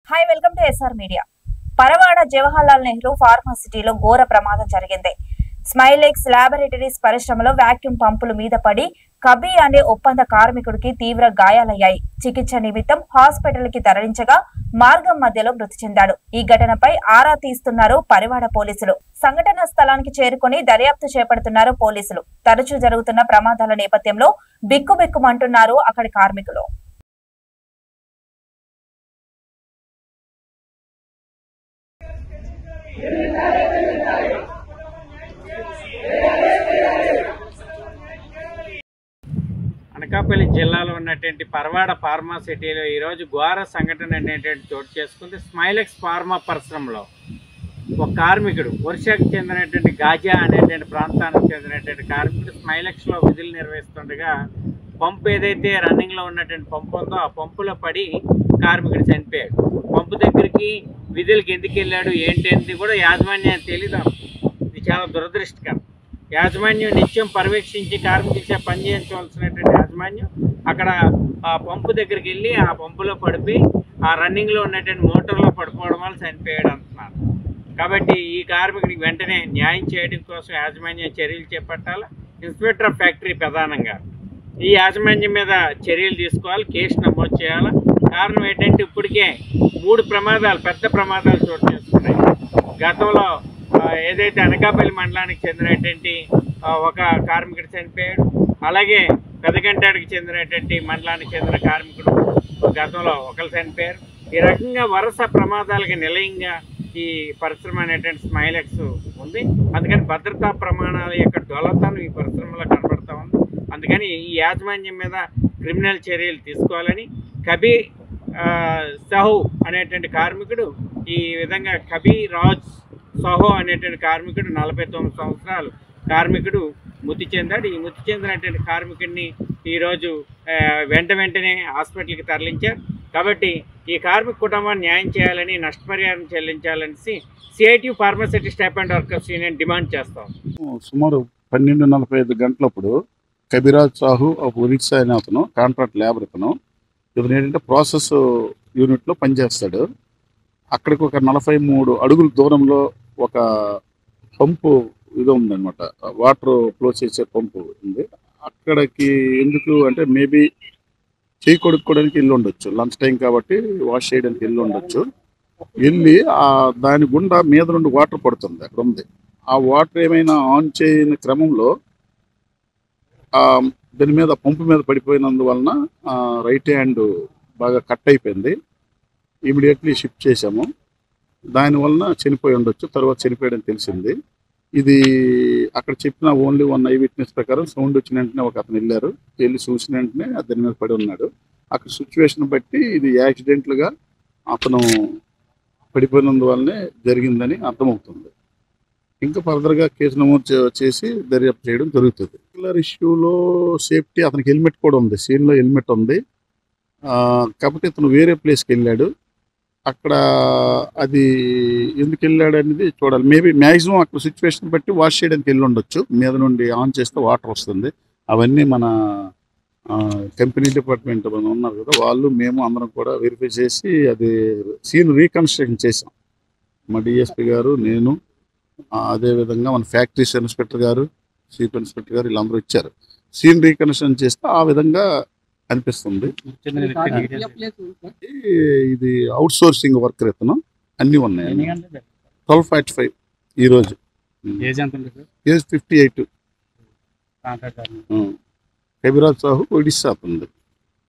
hi welcome to SR media Paravada Jawaharlal Nehru ఫార్మాసిటీలో ఘోర ప్రమాదం జరిగింది స్మైలెక్స్ ల్యాబొరేటరీస్ పరిశ్రమలో వాక్యూమ్ పంపుల మీద పడి కబీ అనే ఒప్పంద కార్మికుడికి తీవ్ర గాయాలయ్యాయి చికిత్స నిమిత్తం హాస్పిటల్ కి తరలించగా మార్గం మధ్యలో మృతి చెందాడు ఈ ఘటనపై ఆరా తీస్తున్నారు పరివాడ పోలీసులు సంఘటన స్థలానికి చేరుకుని దర్యాప్తు చేపడుతున్నారు పోలీసులు తరచూ జరుగుతున్న ప్రమాదాల నేపథ్యంలో బిక్కుబిక్కుమంటున్నారు అక్కడి కార్మికులు అనకాపల్లి జిల్లాలో ఉన్నటువంటి పరవాడ ఫార్మా సిటీలో ఈరోజు ఘోర సంఘటన అనేటువంటి చోటు చేసుకుంది స్మైలెక్స్ ఫార్మా పరిశ్రమలో ఒక కార్మికుడు ఒరిస్సాకు చెందినటువంటి గాజా అనేటువంటి ప్రాంతానికి చెందినటువంటి కార్మికుడు స్మైలెక్స్లో విధులు నిర్వహిస్తుండగా పంపు ఏదైతే రన్నింగ్లో ఉన్నటువంటి పంపు ఉందో ఆ పంపులో పడి కార్మికుడు చనిపోయాడు పంపు దగ్గరికి విధులకు ఎందుకు వెళ్ళాడు ఏంటి కూడా యాజమాన్యానికి తెలీదు ఇది చాలా దురదృష్టకరం యాజమాన్యం నిత్యం పర్యవేక్షించి కార్మికులచే పనిచేయించవలసినటువంటి యాజమాన్యం అక్కడ ఆ పంపు దగ్గరికి వెళ్ళి ఆ పంపులో పడిపోయి ఆ రన్నింగ్లో ఉన్నటువంటి మోటార్లో పడిపోవడం వల్ల చనిపోయాడు అంటున్నారు కాబట్టి ఈ కార్మికుడికి వెంటనే న్యాయం చేయడం కోసం యాజమాన్యం చర్యలు చేపట్టాలి ఇన్స్పెక్టర్ ఆఫ్ ఫ్యాక్టరీ ప్రధానంగా ఈ యాజమాన్యం మీద చర్యలు తీసుకోవాలి కేసు నమోదు చేయాలి కారణం ఏంటంటే ఇప్పటికే మూడు ప్రమాదాలు పెద్ద ప్రమాదాలు చోటు చేసుకున్నాయి గతంలో ఆ, ఏదైతే అనకాపల్లి మండలానికి చెందినటువంటి ఆ, ఒక కార్మికుడు చనిపోయాడు అలాగే పెదగంటాడికి చెందినటువంటి మండలానికి చెందిన కార్మికుడు గతంలో ఒకరు చనిపోయారు ఈ రకంగా వరుస ప్రమాదాలకి నిలయంగా ఈ పరిశ్రమ అనేటువంటి స్మైలెక్స్ ఉంది అందుకని భద్రతా ప్రమాణాల యొక్క డొలతనం ఈ పరిశ్రమలో కనబడతా ఉంది అందుకని ఈ యాజమాన్యం మీద క్రిమినల్ చర్యలు తీసుకోవాలని కబీ ఆ, సహు అనేటువంటి కార్మికుడు ఈ విధంగా కబీ రాజ్ సహో అనేటువంటి కార్మికుడు నలభై తొమ్మిది సంవత్సరాలు కార్మికుడు మృతి చెందాడు ఈ మృతి చెందినటువంటి కార్మికుడిని ఈరోజు ఆ, వెంట వెంటనే హాస్పిటల్కి తరలించారు కాబట్టి ఈ కార్మిక కుటుంబాన్ని న్యాయం చేయాలని నష్టపరిహారం చెల్లించాలని CIT pharma city staff and workers union demand చేస్తాం సుమారు పన్నెండు నలభై ఐదు గంటలప్పుడు కబిరాజ్ సాహు ఆఫ్ ఒరిస్సా అనే అతను కాంట్రాక్ట్ లేబర్ అతను ఇతను ఏంటంటే ప్రాసెస్ యూనిట్లో పనిచేస్తాడు అక్కడికి ఒక నలభై మూడు అడుగుల దూరంలో ఒక పంపు ఇది ఉందన్నమాట వాటర్ ఫ్లో చేసే పంపు ఉంది అక్కడికి ఎందుకు అంటే మేబీ చేయి కొడుక్కోవడానికి ఇల్లు ఉండొచ్చు లంచ్ టైం కాబట్టి వాష్ చేయడానికి ఇల్లు ఉండొచ్చు వెళ్ళి ఆ దాని గుండా మీద నుండి వాటర్ పడుతుంది అక్కడ ఉంది ఆ వాటర్ ఏమైనా ఆన్ చేయని క్రమంలో ఆ దాని మీద పంపు మీద పడిపోయినందువలన ఆ రైట్ హ్యాండ్ బాగా కట్ అయిపోయింది ఇమీడియట్లీ షిఫ్ట్ చేశాము దానివలన చనిపోయి ఉండొచ్చు తర్వాత చనిపోయాడని తెలిసింది ఇది అక్కడ చెప్పిన ఓన్లీ వన్ ఐ విట్నెస్ ప్రకారం సౌండ్ వచ్చిన వెంటనే ఒక అతను వెళ్ళారు వెళ్ళి చూసిన వెంటనే దాని మీద పడి ఉన్నాడు అక్కడ సిచ్యువేషన్ బట్టి ఇది యాక్సిడెంట్లుగా అతను పడిపోయినందువల్లనే జరిగిందని అర్థమవుతుంది ఇంకా ఫర్దర్గా కేసు నమోదు చే- చేసి దర్యాప్తు చేయడం జరుగుతుంది పర్టికులర్ ఇష్యూలో సేఫ్టీ అతనికి హెల్మెట్ కూడా ఉంది సీన్లో హెల్మెట్ ఉంది ఆ, కాబట్టి ఇతను వేరే ప్లేస్కి వెళ్ళాడు అక్కడ అది ఎందుకు వెళ్ళాడు అనేది చూడాలి మేబీ మ్యాక్సిమం అక్కడ సిచ్యువేషన్ బట్టి వాష్ చేయడానికి వెళ్ళి ఉండొచ్చు మీద నుండి ఆన్ చేస్తే వాటర్ వస్తుంది అవన్నీ మన కంపెనీ డిపార్ట్మెంట్ మన ఉన్నారు కదా వాళ్ళు మేము అందరం కూడా వెరిఫై చేసి అది సీన్ రీకన్స్ట్రక్షన్ చేసాం మా డిఎస్పి గారు నేను ఆ, అదేవిధంగా మన ఫ్యాక్టరీస్ ఇన్స్పెక్టర్ గారు చీఫ్ ఇన్స్పెక్టర్ గారు వీళ్ళందరూ ఇచ్చారు సీన్ రీకన్స్ట్రక్షన్ చేస్తే ఆ విధంగా అనిపిస్తుంది ఈ- ఇది అవుట్ సోర్సింగ్ వర్కర్ ఇతను అన్నీ ఉన్నాయి ట్వెల్వ్ ఫార్టీ ఫైవ్ ఈరోజు ఏజ్ ఎంత ఉంటుంది sir age fifty eight contractor Kabiraj Sahu Odisha అతనిది